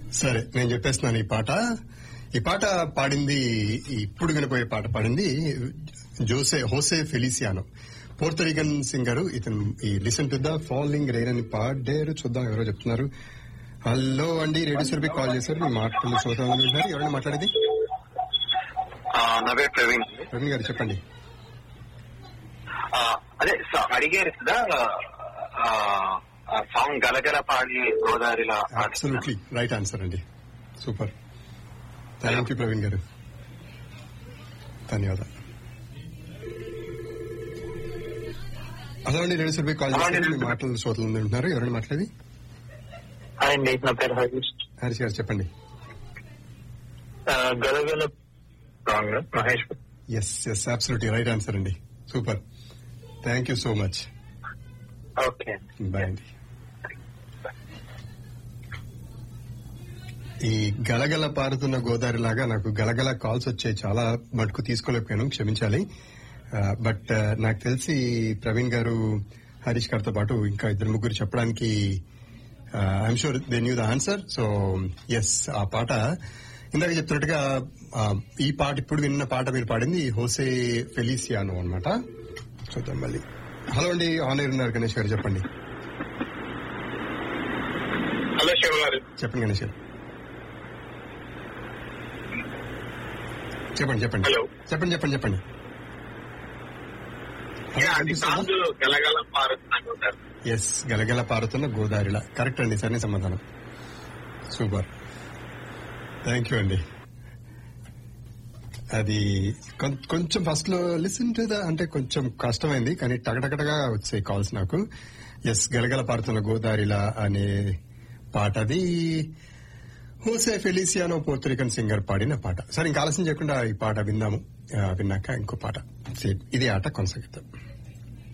సరే నేను చెప్పేస్తున్నాను ఈ పాట ఈ పాట పాడింది ఇప్పుడు వినపోయే పాట పాడింది జోసే హోసే ఫెలిసియానో పోర్తరికన్ సింగర్ ఇతను ఈ listen to the following rain అని పాడారు చూద్దాం ఎవరో చెప్తున్నారు హలో అండి రేడియో సర్వీ కాల్ చేశారు మీ మాటలు శ్రోతలు వింటున్నారు ఎవరైనా మాట్లాడేది ఆ, నా పేరు ప్రవీణ్ ప్రవీణ్ గారు చెప్పండి ఆ, అదే స- అడిగారు కదా ఆ, ఆ సాంగ్ గలగల పాడి గోదావరిలా అబ్సల్యూట్లీ రైట్ ఆన్సర్ అండి సూపర్ థ్యాంక్ యూ ప్రవీణ్ గారు ధన్యవాదాలు హలో అండి రేడియో సర్వీ కాల్ చేశారు మీ మాటలు శ్రోతలు వింటున్నారు ఎవరైనా మాట్లాడేది అండి నా పేరు హరీష్ హరీష్ గారు చెప్పండి ఆ, గలగల song Mahesh S S absolutely right answer అండి super thank you so much okay bye అండి ఈ గలగల పారుతున్న గోదావరి లాగా నాకు గలగల కాల్స్ వచ్చాయి చాలా మటుకు తీసుకోలేకపోయాను క్షమించాలి బట్ నాకు తెలిసి ప్రవీణ్ గారు హరీష్ గారితో పాటు ఇంకా ఇద్దరు ముగ్గురు చెప్పడానికి I'm sure they knew the answer so yes ఆ పాట ఇందాక చెప్తున్నట్టుగా ఆ, ఈ పాట ఇప్పుడు విన్న పాట మీరు పాడింది హోసే ఫెలిసియానో అన్నమాట చూద్దాం మళ్ళీ హలో అండి ఆన్ ఎయిర్ ఉన్నారు గణేష్ గారు చెప్పండి హలో శివ గారు చెప్పండి గణేష్ గారు చెప్పండి చెప్పండి Hello. చెప్పండి చెప్పండి చెప్పండి అది సాంగ్ గలగల పారుతున్నాను సార్ ఎస్ గలగల పారుతున్న గోదావరిలా కరెక్ట్ అండి సరైన సమాధానం సూపర్ థ్యాంక్ యూ అండి అది కొం- కొంచెం ఫస్ట్ లో లిసన్ టు ద అంటే కొంచెం కష్టమైంది కానీ టగటగటగా వచ్చాయి కాల్స్ నాకు ఎస్ గలగల పారుతున్న గోదావరిలా అనే పాట అది హోసే ఫెలిసియానో పోర్తురికన్ సింగర్ పాడిన పాట సరే ఇంకా ఆలస్యం చేయకుండా ఈ పాట విందాము ఆ, విన్నాక ఇంకో పాట సేమ్ ఇదే ఆట కొనసాగిద్దాం